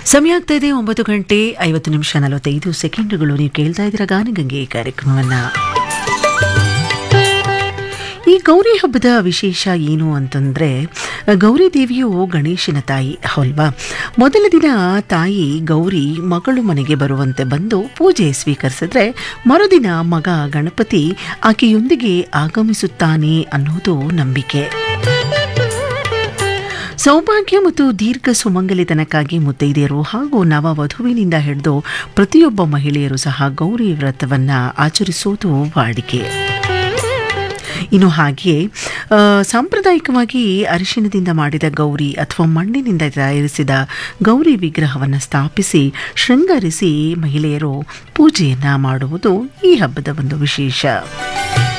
ಸಮಯ ಆಗ್ತಾ ಇದೆ ಒಂಬತ್ತು ಗಂಟೆ ಐವತ್ತು ನಿಮಿಷ ನಲವತ್ತೈದು ಸೆಕೆಂಡುಗಳು ನೀವು ಕೇಳ್ತಾ ಇದ್ದೀರಾ ಗಾನಗಂಗೆ ಕಾರ್ಯಕ್ರಮವನ್ನ ಈ ಗೌರಿ ಹಬ್ಬದ ವಿಶೇಷ ಏನು ಅಂತಂದ್ರೆ ಗೌರಿ ದೇವಿಯು ಗಣೇಶನ ತಾಯಿ ಅಲ್ವಾ ಮೊದಲ ದಿನ ತಾಯಿ ಗೌರಿ ಮಗಳು ಮನೆಗೆ ಬರುವಂತೆ ಬಂದು ಪೂಜೆ ಸ್ವೀಕರಿಸಿದ್ರೆ ಮರುದಿನ ಮಗ ಗಣಪತಿ ಆಕೆಯೊಂದಿಗೆ ಆಗಮಿಸುತ್ತಾನೆ ಅನ್ನೋದು ನಂಬಿಕೆ ಸೌಭಾಗ್ಯ ಮತ್ತು ದೀರ್ಘ ಸುಮಂಗಲಿತನಕ್ಕಾಗಿ ಮುತ್ತೈದೆಯರು ಹಾಗೂ ನವ ವಧುವಿನಿಂದ ಹಿಡಿದು ಪ್ರತಿಯೊಬ್ಬ ಮಹಿಳೆಯರು ಸಹ ಗೌರಿ ವ್ರತವನ್ನ ಆಚರಿಸೋದು ವಾಡಿಕೆ ಇನ್ನು ಹಾಗೆಯೇ ಆ, ಸಾಂಪ್ರದಾಯಿಕವಾಗಿ ಅರಿಶಿಣದಿಂದ ಮಾಡಿದ ಗೌರಿ ಅಥವಾ ಮಣ್ಣಿನಿಂದ ತಯಾರಿಸಿದ ಗೌರಿ ವಿಗ್ರಹವನ್ನು ಸ್ಥಾಪಿಸಿ ಶೃಂಗರಿಸಿ ಮಹಿಳೆಯರು ಪೂಜೆಯನ್ನ ಮಾಡುವುದು ಈ ಹಬ್ಬದ ಒಂದು ವಿಶೇಷ